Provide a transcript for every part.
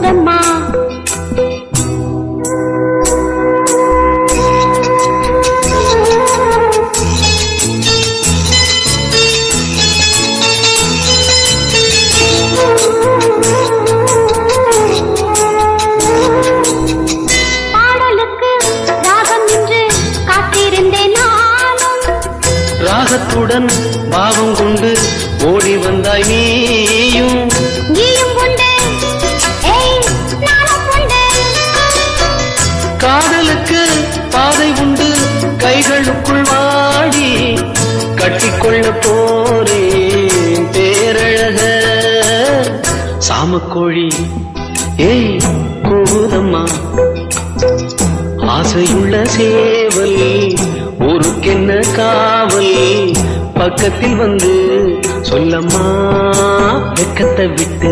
போகுதம்மா பாடலுக்கு ராகம் என்று காத்திருந்தேன் நானும் ராகத்துடன் பாவம் கொண்டு ஓடி வந்தாய் நீயும் நீயும் உண்டு ஏய் நானும் உண்டு காதலுக்கு பாதை உண்டு கைகளுக்குள் வாடி கட்டிக்கொள்ள போறேன் பேரழக சாமக்கோழி ஏய் கூதம்மா ஆசையுள்ள சேவல் ஊருக்கென்ன காவல் பக்கத்தில் வந்து சொல்லம்மா வெக்கத்தை விட்டு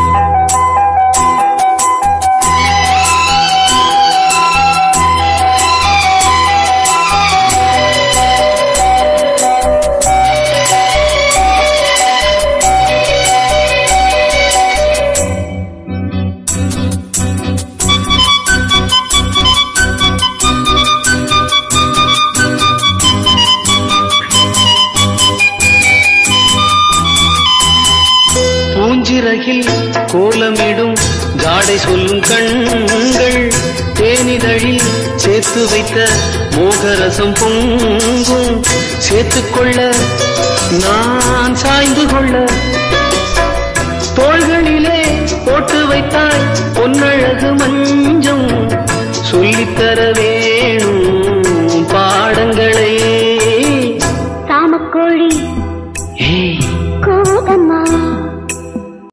பூஞ்சிறகில் கோலமிடும் ஜாடை சொல்லும் கண்கள் தேனிதழில் சேர்த்து வைத்த மோகரசம் பொங்கும் சேர்த்துக்கொள்ள நான் சாய்ந்து கொள்ள தோள்களிலே போட்டு வைத்தாய் பொன்னழகு மஞ்சள்